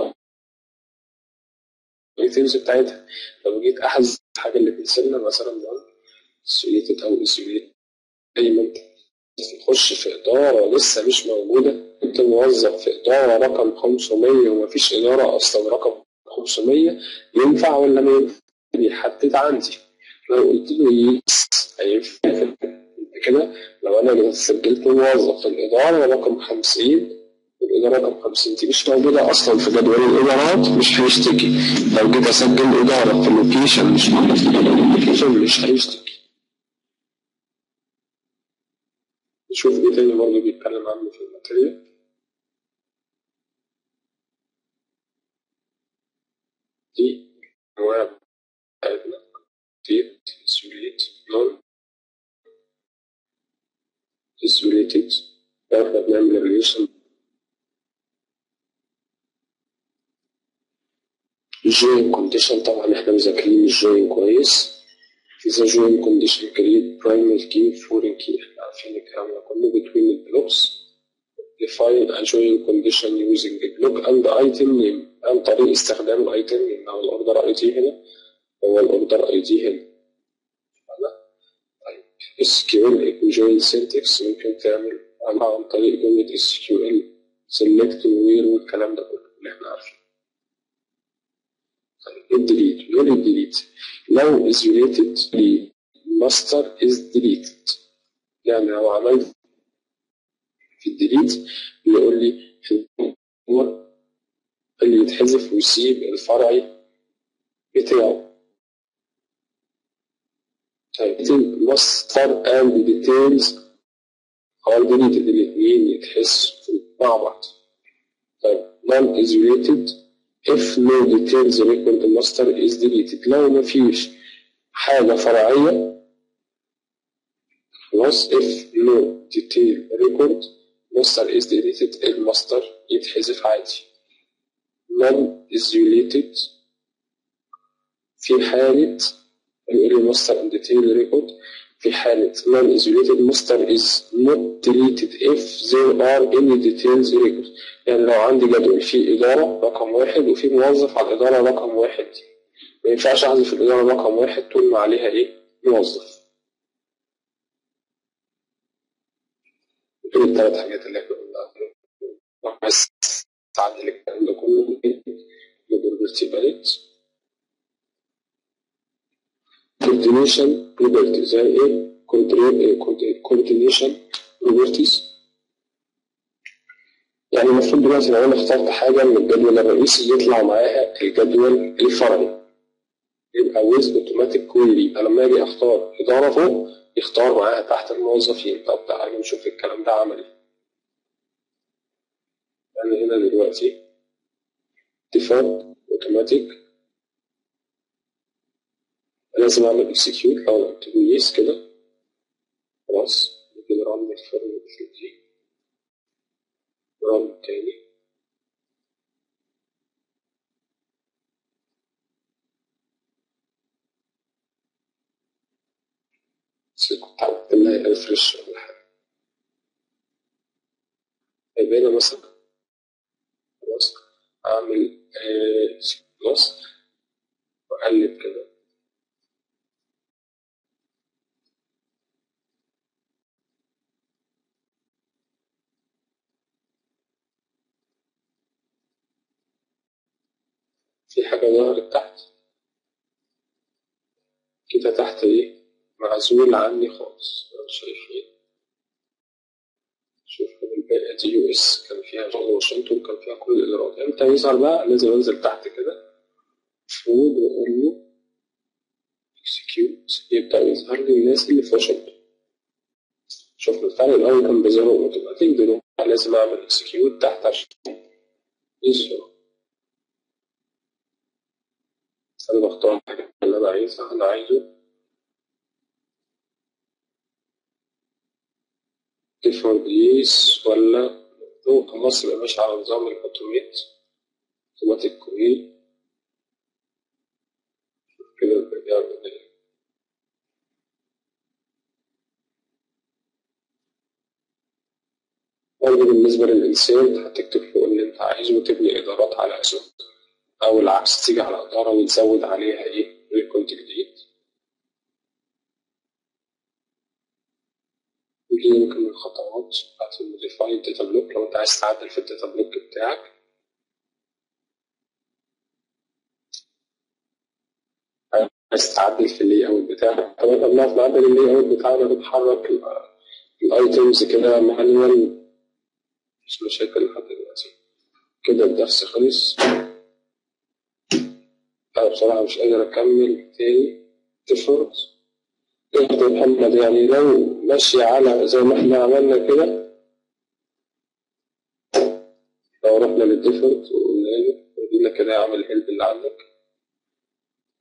الديتيلز بتاعتها لو جيت أحذف حاجة اللي بتنسلنا مثلا اسيوليتد أو اسيوليتد دايما تخش في إدارة لسه مش موجودة أنت موظف في إدارة رقم 500 ومفيش إدارة أصلا رقم 500 ينفع ولا ما ينفع بيحدد عندي لو قلت له يس هينفع كده لو أنا سجلت موظف في الإدارة رقم 50 الإدارة رقم 50 دي مش موجودة أصلا في جدول الإدارات مش هيشتكي لو جيت أسجل إدارة في اللوكيشن مش موجودة في جدول اللوكيشن مش هيشتكي نشوف ايه تاني برضه بيتكلم عنه في الماتيريال دي الأنواع بتاعتنا كتير isolate non isolated لو احنا بنعمل relation join condition طبعا احنا مذاكرين الجوين كويس إذا join condition create primary key foreign key احنا عارفين الكلام ده كله between the blocks define a join condition using the block and the item name عن طريق استخدام الايتم name او الاوردر اي دي هنا هو الاوردر اي دي هنا طيب SQL join syntax ممكن تعمل عن طريق جملة SQL select where والكلام ده كله اللي احنا عارفينه الديليت يقول الديليت لو isolated master is deleted يعني لو عملت في الديليت يقول لي هو اللي يتحذف ويسيب الفرعي بتاعه طيب master and details are deleted الاثنين يتحذفوا مع بعض طيب non isolated if no details record master is deleted لو ما فيش حاجة فرعية خلاص if no detail record master is deleted الماستر يتحذف عادي non isolated في حالة يقول لي master and detail record في حالة non isolated master is not deleted if there are any details record يعني لو عندي جدول فيه إدارة رقم واحد وفيه موظف على الإدارة رقم واحد ما ينفعش أحذف الإدارة رقم واحد طول ما عليها إيه موظف دول الثلاث حاجات اللي احنا قلناها بس تعدل الكلام ده كله بروبرتي باليت coordination property زي ايه coordination properties يعني المفروض دلوقتي لو انا اخترت حاجه من الجدول الرئيسي يطلع معاها الجدول الفرعي يبقى ويز اوتوماتيك كويري يبقى لما اجي اختار اداره فوق يختار معاها تحت الموظفين طب تعالوا نشوف الكلام ده عمل ايه يعني هنا دلوقتي ديفولت اوتوماتيك لازم اعمل اكسكيوت لو انا قلت له يس كده خلاص ممكن رن الفرن دي رن تاني بس كنت عملت لها ريفرش ولا حاجة هيبقى هنا مثلا خلاص أعمل خلاص وأقلب كده في حاجة ظهرت تحت كده تحت ايه معزول عني خالص شايفين شوف الباقي دي يو اس كان فيها شغل واشنطن كان فيها كل الإدارات امتى يظهر بقى لازم انزل تحت كده المفروض واقول له اكسكيوت يبدأ يظهر لي الناس اللي في واشنطن شفنا الفرق الأول كان بيظهر اوتوماتيك دلوقتي لازم أعمل اكسكيوت تحت عشان يظهر أنا بختار الحاجة اللي أنا عايزها أنا عايزه ديفولت يس ولا هو خلاص يبقى ماشي على نظام الأوتوميت أوتوماتيك كويل كده بيعمل إيه برضه بالنسبة للإنسان هتكتب فوق اللي أنت عايزه وتبني إدارات على أساسه أو العكس تيجي على إدارة وتزود عليها إيه ريكورد جديد ودي يمكن من الخطوات بتاعت الموديفاي داتا بلوك لو أنت عايز تعدل في الداتا بلوك بتاعك عايز تعدل في اللي اوت بتاعك طب احنا بنعرف نعدل اللي اوت بتاعنا بنحرك الايتمز كده مانوال مش مشاكل لحد دلوقتي كده الدرس خلص أنا بصراحة مش قادر أكمل تاني ديفولت يا محمد يعني لو ماشي على زي ما احنا عملنا كده لو رحنا للديفولت وقلنا له قلنا كده اعمل الهيلب اللي عندك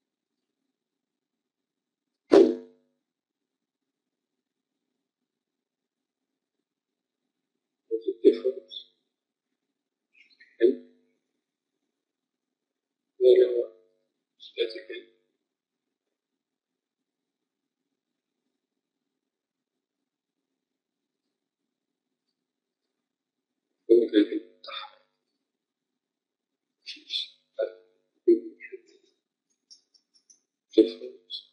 difference حلو ده اللي هو static N. ممكن الهيد بتاعها مفيش فرق بين الهيد difference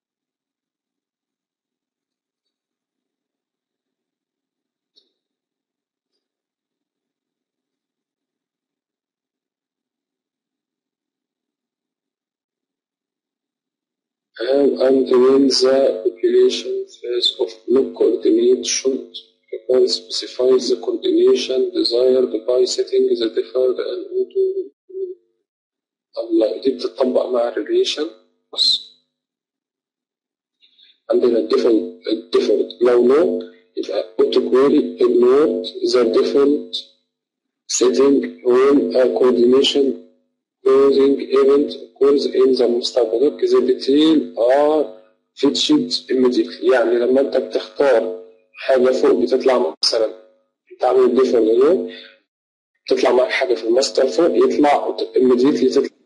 how and when the population phase of block coordinate should can specify the coordination desired by setting the deferred and auto الله دي بتطبق مع الريليشن بص عندنا الديفولت الديفولت لو نو يبقى auto query ignore the default setting when a coordination causing event occurs in the مستقبل the detail are fetched immediately يعني لما انت بتختار حاجة فوق بتطلع مثلا تعمل ديفولت نو تطلع معاك حاجة في الماستر فوق يطلع immediately تطلع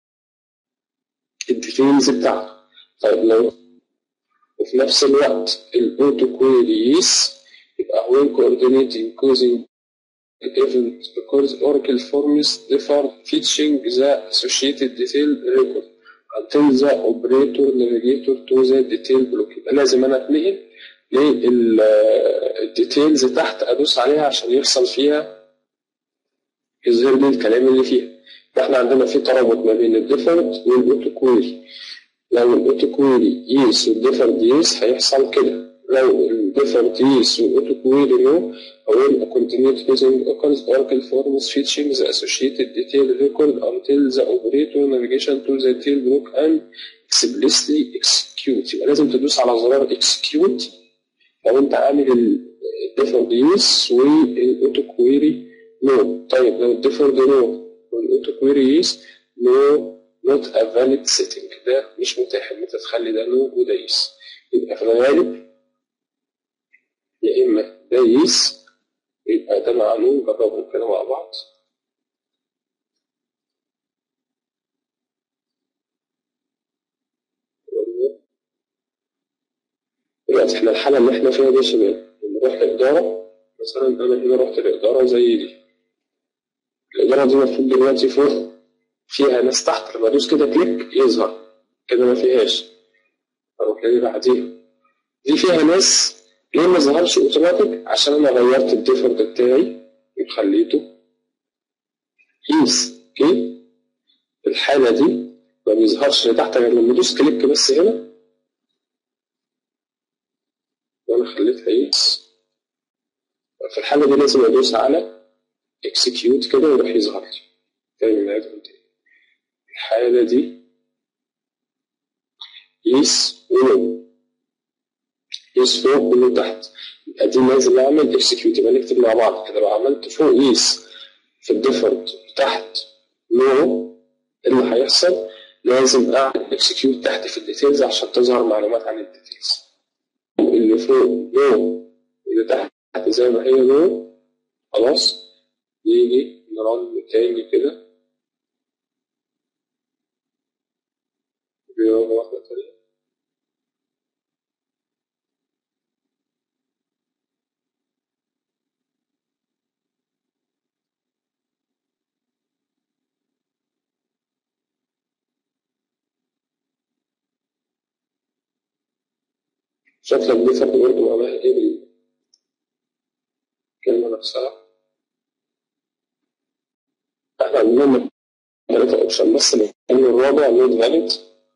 الديتيلز بتاعته طيب لو وفي نفس الوقت الاوتو كويريز يبقى when coordinating causing event because Oracle forms differ fetching the associated detail record until the operator navigator to the detail block يبقى لازم انا اتنقل للديتيلز تحت ادوس عليها عشان يحصل فيها يظهر لي الكلام اللي فيها فاحنا عندنا في ترابط ما بين الديفولت والاوتو كويري لو الاوتو كويري يس والديفولت يس هيحصل كده لو الديفولت يس والاوتو كويري نو when a continued using occurs Oracle forms fetching the associated detail record until the operator navigation to the detail block and explicitly execute يبقى لازم تدوس على زرار execute لو انت عامل الديفولت يس والاوتو كويري نو طيب لو الديفولت نو والاوتو كويري يس نو not a valid setting ده مش متاح ان انت تخلي ده نو وده يس يبقى في الغالب يا اما ده يس يبقى ده مع نو نجربهم كده مع بعض دلوقتي احنا الحالة اللي احنا فيها دي يا شباب نروح لإدارة مثلا أنا هنا رحت لإدارة زي دي الإدارة دي المفروض دلوقتي فوق فيها ناس تحت لما ادوس كده كليك يظهر كده ما فيهاش اروح للي بعديها دي فيها ناس ليه ما ظهرش اوتوماتيك عشان انا غيرت الديفولت بتاعي وخليته يس اوكي في الحاله دي ما بيظهرش لتحت غير لما ادوس كليك بس هنا وانا خليتها يس في الحاله دي لازم ادوس على اكسكيوت كده ويروح يظهر لي تاني من عيد الحالة دي يس ونو يس فوق ونو تحت يبقى دي لازم اعمل اكسكيوت يبقى نكتب مع بعض كده لو عملت فوق يس في الديفولت تحت نو اللي هيحصل لازم اعمل اكسكيوت تحت في الديتيلز عشان تظهر معلومات عن الديتيلز اللي فوق نو اللي تحت زي ما هي نو خلاص يجي نرن تاني كده بيوم واحدة تانية شكلك دي فرق برضه معناها ايه بالكلمة نفسها احنا عندنا ثلاثة اوبشن بس لأن الرابع نوت فاليد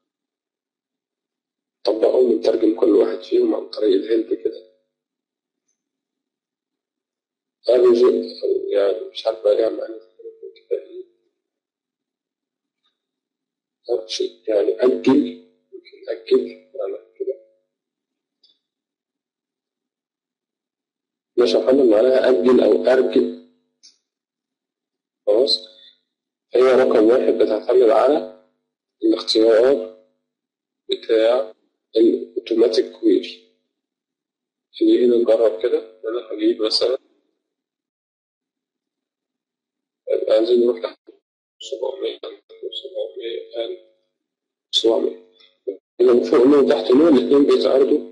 طبقهم ونترجم كل واحد فيهم عن طريق الهيلب كده ارجع يعني مش عارف بقى ليها معنى كده ايه أرجع يعني أجل ممكن أجل يعني كده ماشي يا محمد معناها أجل أو أرجل خلاص هي رقم واحد بتعتمد على الاختيار بتاع الاوتوماتيك كويري اللي هنا نجرب كده انا هجيب مثلا عايزين نروح لحد 700 700 700 إذا فوق نو تحت نو الاثنين بيتعرضوا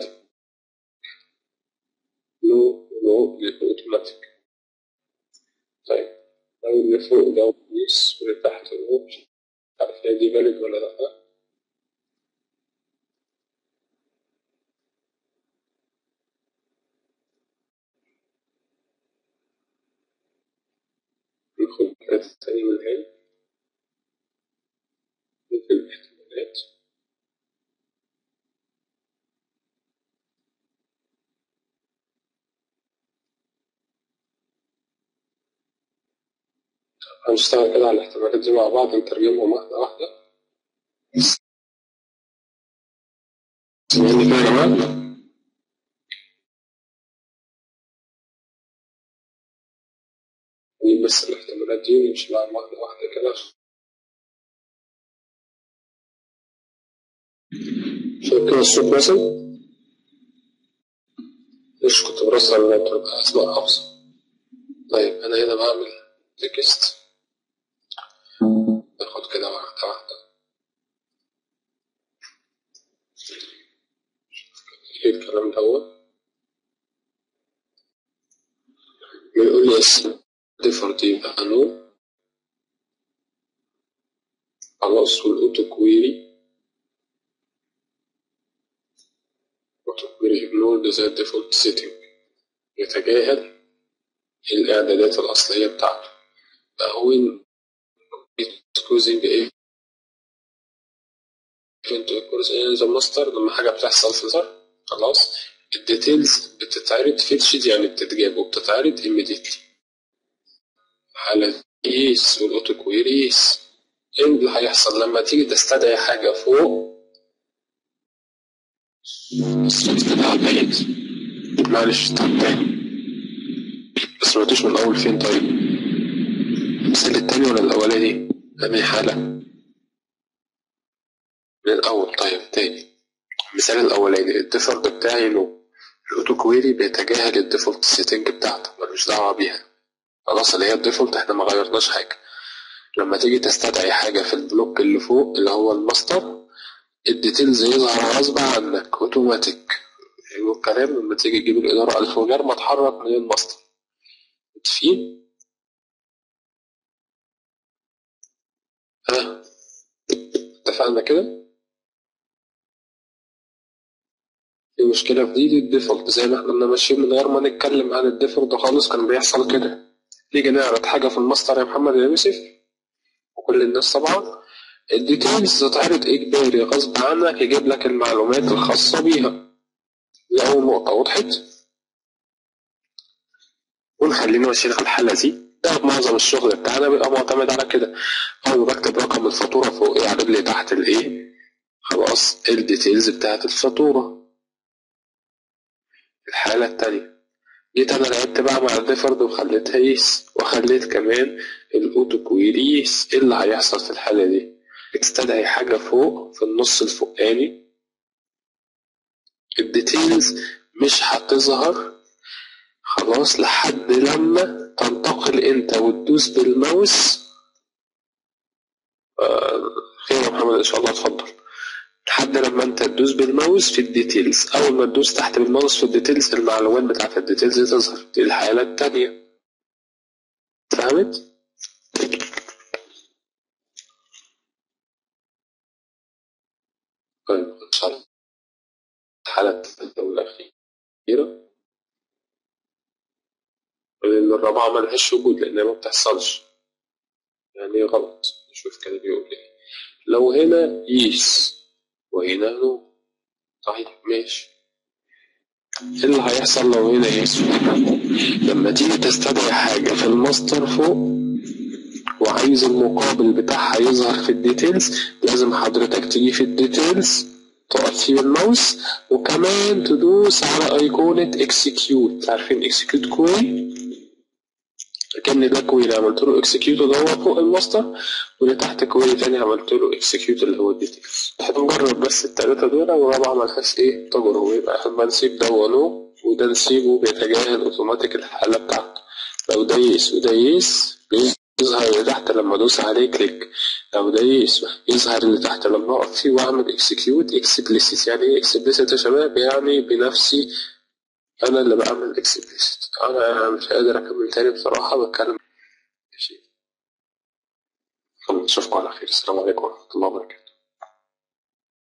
نو نو للأوتوماتيك طيب لو اللي فوق ده بيس واللي تحت نو مش عارف هي دي فاليد ولا لأ ندخل الحاجات التانية من هنا نقفل الاحتمالات هنشتغل كده على الاحتمالات دي مع بعض نترجمهم واحدة واحدة سامعني كده يا جماعة؟ نجيب بس الاحتمالات دي ونمشي معاهم واحدة واحدة كده شايف كده الصوت مثلا؟ ليش كنت برسل اللابتوب أسمع أبصر طيب أنا هنا بعمل تكست ناخد كده واحدة واحدة ايه الكلام دوت بيقول لي اس ديفولت يبقى نو خلاص والاوتو كويري اوتو كويري اجنور ذا ديفولت سيتنج يتجاهل الاعدادات الاصليه بتاعته فهو كوزنج ايه كنت ذا ماستر لما حاجه بتحصل في ظهر خلاص الديتيلز بتتعرض فيتشد يعني بتتجاب وبتتعرض immediately على يس والاوتو كويري يس ايه اللي هيحصل لما تيجي تستدعي حاجه فوق استدعى بعيد معلش طب تاني بس ما من الاول فين طيب المثال التاني ولا الاولاني انهي حاله من الاول طيب تاني المثال الاولاني الديفولت بتاعي نو الاوتو كويري بيتجاهل الديفولت سيتنج بتاعته ملوش دعوه بيها خلاص اللي هي الديفولت احنا ما غيرناش حاجه لما تيجي تستدعي حاجه في البلوك اللي فوق اللي هو الماستر الديتيلز يظهر غصب عنك اوتوماتيك حلو الكلام لما تيجي تجيب الاداره الف من غير ما تحرك من الماستر متفقين ها اتفقنا كده في مشكلة في دي الديفولت زي ما احنا كنا ماشيين من غير ما نتكلم عن الديفولت خالص كان بيحصل كده نيجي نعرض حاجة في الماستر يا محمد يا يوسف وكل الناس طبعا الديتيلز تتعرض إجباري غصب عنك يجيب لك المعلومات الخاصة بيها دي أول نقطة وضحت ونخلينا ماشيين على الحالة دي ده معظم الشغل بتاعنا بيبقى معتمد على كده أول ما بكتب رقم الفاتورة فوق يعرض لي تحت الإيه خلاص الديتيلز بتاعت الفاتورة الحالة التانية جيت أنا لعبت بقى مع الديفرد وخليتها يس وخليت كمان الأوتو كويري يس إيه اللي هيحصل في الحالة دي؟ استدعي حاجة فوق في النص الفوقاني الديتيلز مش هتظهر خلاص لحد لما تنتقل انت وتدوس بالماوس آه خير يا محمد ان شاء الله اتفضل لحد لما انت تدوس بالماوس في الديتيلز اول ما تدوس تحت بالماوس في الديتيلز المعلومات بتاعت الديتيلز تظهر دي الحالة التانية فهمت؟ طيب ان شاء الله الحالة الثالثة والأخيرة لأن الرابعة ملهاش وجود لأنها ما بتحصلش يعني غلط نشوف كده بيقول ايه لو هنا يس وهنا نو طيب ماشي ايه اللي هيحصل لو هنا يس لما تيجي تستدعي حاجة في الماستر فوق وعايز المقابل بتاعها يظهر في الديتيلز لازم حضرتك تيجي في الديتيلز تقف فيه بالماوس وكمان تدوس على ايقونة اكسكيوت عارفين اكسكيوت كوي كان ده كويري عملت له اكسكيوت اللي هو فوق الماستر واللي تحت كويري تاني عملت له اكسكيوت اللي هو الديتيلز هنجرب بس التلاتة دول والرابعة ملهاش ايه تجربة يبقى احنا نسيب ده ونو وده نسيبه بيتجاهل اوتوماتيك الحالة بتاعته لو ده يس وده يس يظهر اللي تحت لما ادوس عليه كليك لو ده يسمح يظهر اللي تحت لما اقف فيه واعمل اكسكيوت اكسبليسيت يعني ايه اكسبليسيت يا شباب يعني بنفسي انا اللي بعمل اكسبليسيت انا مش قادر اكمل تاني بصراحه بتكلم ماشي اشوفكم على خير السلام عليكم ورحمه الله وبركاته